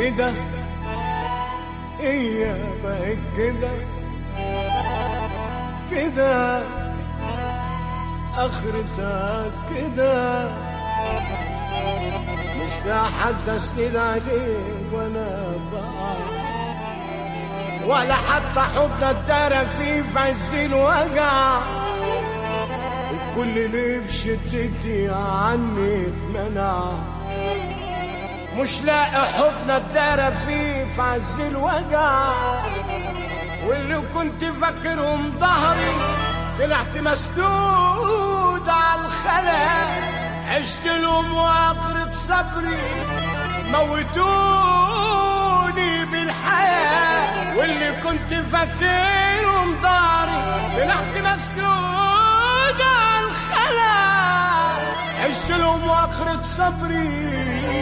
كده هي بقت كده كده اخرتها كده مش لاقي حد اسند عليه وانا بقى ولا حتى حضن الدار فيه في عز الوجع الكل ليه في شدتي عني اتمنع مش لاقي حضن الدار فيه في عز الوجع واللي كنت فاكرهم ظهري طلعت مسدود على الخلا عشت لهم واقرة صبري موتوني بالحياة واللي كنت فاكرهم ظهري طلعت مسدود على الخلا عشت لهم واقرة صبري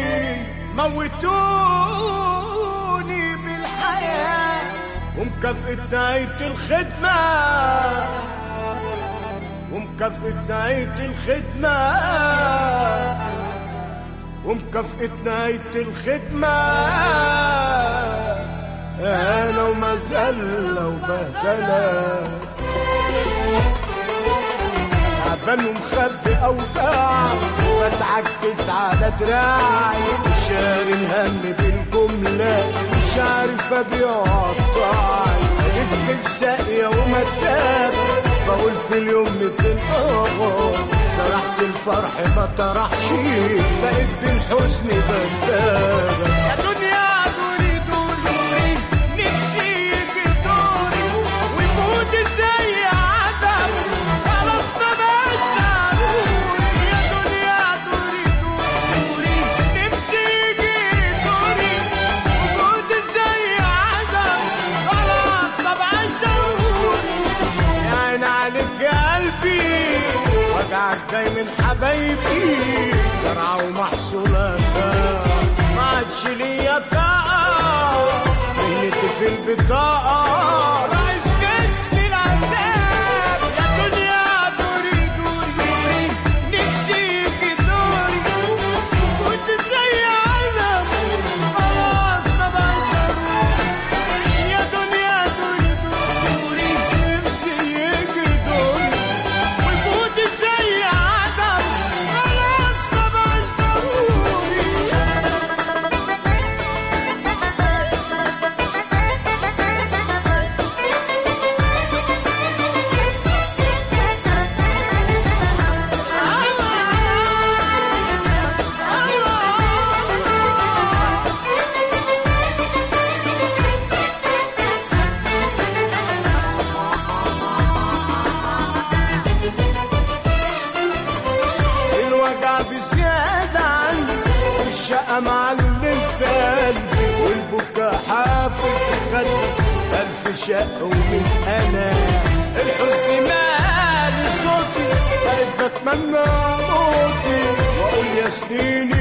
موتوني بالحياة ومكافأة نهاية الخدمة ومكافأة نهاية الخدمة ومكافأة نهاية الخدمة أنا ومزلة وبهدلة تعبان ومخبي أوجاع بتعكس على دراعي شاري الهم بالجملة مش عارف أبيع قطاعي ألف في ساقية ومتاب بقول في اليوم ميتين اه طرحت الفرح ما طرحش بقيت بالحزن بندابة يا دنيا دوري دوري نفسي يجي دوري ويموت زي عدم خلاص ما بقاش ضروري يا دنيا دوري دوري نفسي يجي دوري ويموت زي عدم خلاص ما بقاش ضروري يا عين عليك يا قلبي وجعك جاي من حبايبي زرعة ومحصولة ما عادش ليا طاقة مهنتي في البطاقة رئيس قسم العذاب يا دنيا دوري دوري دوري نفسي في دوري كنت زي علم خلاص ما بقاش ضروري يا دنيا دوري دوري نفسي يجي دوري ويفوت زي عدم خلاص ما بقاش ضروري الوجع بزيادة عني والشقة معلم في قلبي والبكا حافل في خدي ألف شق ومن أنا الحزن مالي صوتي بقيت بتمنى موتي وأقول يا سنيني